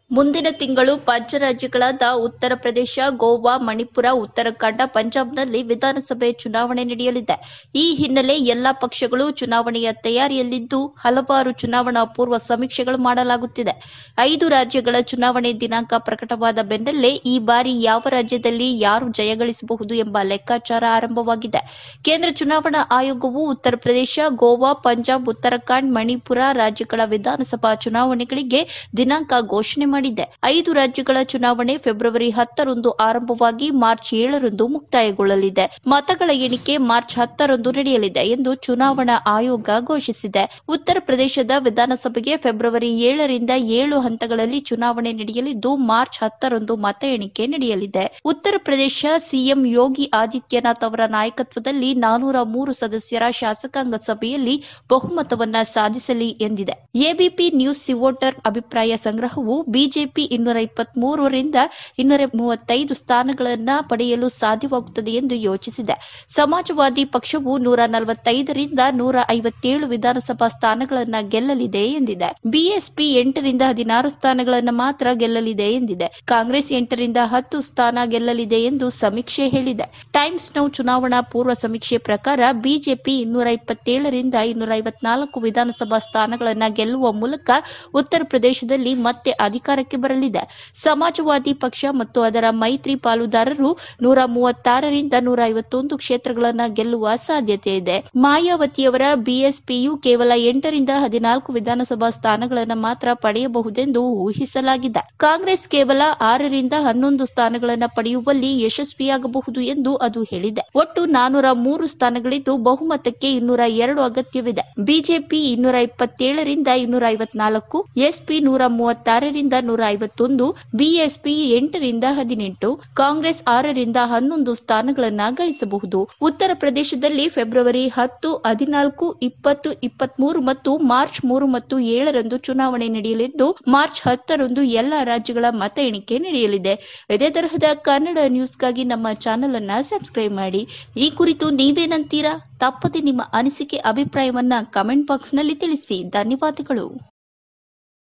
ಮುಂದಿನ ತಿಂಗಳು ಪಂಚ ರಾಜ್ಯಗಳಾದ ಉತ್ತರ ಪ್ರದೇಶ ಗೋವಾ ಮಣಿಪುರ ಉತ್ತರಾಖಂಡ ಪಂಜಾಬ್ನಲ್ಲಿ ವಿಧಾನಸಭೆ ಚುನಾವಣೆ ನಡೆಯಲಿದೆ ಈ ಹಿನ್ನೆಲೆ ಎಲ್ಲಾ ಪಕ್ಷಗಳು ಚುನಾವಣೆಯ ತಯಾರಿಯಲ್ಲಿದ್ದು ಹಲವಾರು ಚುನಾವಣಾ ಪೂರ್ವ ಸಮೀಕ್ಷೆಗಳು ಮಾಡಲಾಗುತ್ತಿದೆ ಐದು ರಾಜ್ಯಗಳ ಚುನಾವಣೆ ದಿನಾಂಕ ಪ್ರಕಟವಾದ ಬೆನ್ನಲ್ಲೇ ಈ ಬಾರಿ ಯಾವ ರಾಜ್ಯದಲ್ಲಿ ಯಾರು ಜಯಗಳಿಸಬಹುದು ಎಂಬ ಲೆಕ್ಕಾಚಾರ ಆರಂಭವಾಗಿದೆ ಕೇಂದ್ರ ಚುನಾವಣಾ ಆಯೋಗವು ಉತ್ತರ ಪ್ರದೇಶ ಗೋವಾ ಪಂಜಾಬ್ ಉತ್ತರಾಖಂಡ್ ಮಣಿಪುರ ರಾಜ್ಯಗಳ ವಿಧಾನಸಭಾ ಚುನಾವಣೆಗಳಿಗೆ ದಿನಾಂಕ ಘೋಷಣೆ ಮಾಡಿದೆ ಐದು ರಾಜ್ಯಗಳ ಚುನಾವಣೆ ಫೆಬ್ರವರಿ ಹತ್ತರಂದು ಆರಂಭವಾಗಿ ಮಾರ್ಚ್ ಏಳರಂದು ಮುಕ್ತಾಯಗೊಳ್ಳಲಿದೆ ಮತಗಳ ಎಣಿಕೆ ಮಾರ್ಚ್ ಹತ್ತರಂದು ನಡೆಯಲಿದೆ ಎಂದು ಚುನಾವಣಾ ಆಯೋಗ ಘೋಷಿಸಿದೆ ಉತ್ತರ ಪ್ರದೇಶದ ವಿಧಾನಸಭೆಗೆ ಫೆಬ್ರವರಿ ಏಳರಿಂದ ಏಳು ಹಂತಗಳಲ್ಲಿ ಚುನಾವಣೆ ನಡೆಯಲಿದ್ದು ಮಾರ್ಚ್ ಹತ್ತರಂದು ಮತ ಎಣಿಕೆ ನಡೆಯಲಿದೆ ಉತ್ತರ ಪ್ರದೇಶ ಸಿಎಂ ಯೋಗಿ ಆದಿತ್ಯನಾಥ್ ಅವರ ನಾಯಕತ್ವದಲ್ಲಿ ನಾನೂರ ಮೂರು ಸದಸ್ಯರ ಶಾಸಕಾಂಗ ಸಭೆಯಲ್ಲಿ ಬಹುಮತವನ್ನ ಸಾಧಿಸಲಿ ಎಂದಿದೆ ಎಬಿಪಿ ನ್ಯೂಸ್ ಸಿವೋಟರ್ ಅಭಿಪ್ರಾಯ ಸಂಗ್ರಹವು ಬಿಜೆಪಿ ಇನ್ನೂರ ಇಪ್ಪತ್ಮೂರರಿಂದ ಇನ್ನೂರ ಮೂವತ್ತೈದು ಸ್ಥಾನಗಳನ್ನ ಪಡೆಯಲು ಸಾಧ್ಯವಾಗುತ್ತದೆ ಎಂದು ಯೋಚಿಸಿದೆ ಸಮಾಜವಾದಿ ಪಕ್ಷವು ನೂರ ನಲವತ್ತೈದರಿಂದ ನೂರ ಐವತ್ತೇಳು ವಿಧಾನಸಭಾ ಸ್ಥಾನಗಳನ್ನ ಗೆಲ್ಲಲಿದೆ ಎಂದಿದೆ ಬಿಎಸ್ಪಿ ಎಂಟರಿಂದ ಹದಿನಾರು ಸ್ಥಾನಗಳನ್ನು ಮಾತ್ರ ಗೆಲ್ಲಲಿದೆ ಎಂದಿದೆ ಕಾಂಗ್ರೆಸ್ ಎಂಟರಿಂದ ಹತ್ತು ಸ್ಥಾನ ಗೆಲ್ಲಲಿದೆ ಎಂದು ಸಮೀಕ್ಷೆ ಹೇಳಿದೆ ಟೈಮ್ಸ್ ನೌ ಚುನಾವಣಾ ಪೂರ್ವ ಸಮೀಕ್ಷೆ ಪ್ರಕಾರ ಬಿಜೆಪಿ ಇನ್ನೂರ ಇಪ್ಪತ್ತೇಳರಿಂದ ಇನ್ನೂರ ಐವತ್ನಾಲ್ಕು ವಿಧಾನಸಭಾ ಸ್ಥಾನಗಳನ್ನ ಗೆಲ್ಲುವ ಮೂಲಕ ಉತ್ತರ ಪ್ರದೇಶದಲ್ಲಿ ಮತ್ತೆ ಅಧಿಕಾರಕ್ಕೆ ಬರಲಿದೆ ಸಮಾಜವಾದಿ ಪಕ್ಷ ಮತ್ತು ಅದರ ಮೈತ್ರಿ ಪಾಲುದಾರರು ನೂರ ಮೂವತ್ತಾರರಿಂದ ನೂರ ಐವತ್ತೊಂದು ಕ್ಷೇತ್ರಗಳನ್ನ ಗೆಲ್ಲುವ ಸಾಧ್ಯತೆ ಇದೆ ಮಾಯಾವತಿಯವರ ಬಿಎಸ್ಪಿಯು ಕೇವಲ ಎಂಟರಿಂದ ಹದಿನಾಲ್ಕು ವಿಧಾನಸಭಾ ಸ್ಥಾನಗಳನ್ನು ಮಾತ್ರ ಪಡೆಯಬಹುದೆಂದು ಊಹಿಸಲಾಗಿದೆ ಕಾಂಗ್ರೆಸ್ ಕೇವಲ ಆರರಿಂದ ಹನ್ನೊಂದು ಸ್ಥಾನಗಳನ್ನು ಪಡೆಯುವಲ್ಲಿ ಯಶಸ್ವಿಯಾಗಬಹುದು ಎಂದು ಅದು ಹೇಳಿದೆ ಒಟ್ಟು ನಾನೂರ ಮೂರು ಸ್ಥಾನಗಳಿದ್ದು ಬಹುಮತಕ್ಕೆ ಇನ್ನೂರ ಎರಡು ಅಗತ್ಯವಿದೆ ಬಿಜೆಪಿ ಇನ್ನೂರ ಇಪ್ಪತ್ತೇಳರಿಂದ ಇನ್ನೂರ ಐವತ್ನಾಲ್ಕು ಎಸ್ಪಿ ನೂರ ಮೂವತ್ತಾರರಿಂದ ನೂರ ಐವತ್ತೊಂದು ಬಿಎಸ್ಪಿ ಎಂಟರಿಂದ ಹದಿನೆಂಟು ಕಾಂಗ್ರೆಸ್ ಆರರಿಂದ ಹನ್ನೊಂದು ಸ್ಥಾನಗಳನ್ನ ಗಳಿಸಬಹುದು ಉತ್ತರ ಪ್ರದೇಶದಲ್ಲಿ ಫೆಬ್ರವರಿ ಹತ್ತು ಹದಿನಾಲ್ಕು ಇಪ್ಪತ್ತು ಇಪ್ಪತ್ಮೂರು ಮತ್ತು ಮಾರ್ಚ್ ಮೂರು ಮತ್ತು ಏಳರಂದು ಚುನಾವಣೆ ನಡೆಯಲಿದ್ದು ಮಾರ್ಚ್ ಹತ್ತರಂದು ಎಲ್ಲಾ ರಾಜ್ಯಗಳ ಮತ ಎಣಿಕೆ ನಡೆಯಲಿದೆ ಇದೇ ತರಹದ ಕನ್ನಡ ನ್ಯೂಸ್ಗಾಗಿ ನಮ್ಮ ಚಾನೆಲ್ ಅನ್ನ ಸಬ್ಸ್ಕ್ರೈಬ್ ಮಾಡಿ ಈ ಕುರಿತು ನೀವೇನಂತೀರಾ ತಪ್ಪದೆ ನಿಮ್ಮ ಅನಿಸಿಕೆ ಅಭಿಪ್ರಾಯವನ್ನ ಕಮೆಂಟ್ ಬಾಕ್ಸ್ ನಲ್ಲಿ ತಿಳಿಸಿ ಧನ್ಯವಾದಗಳು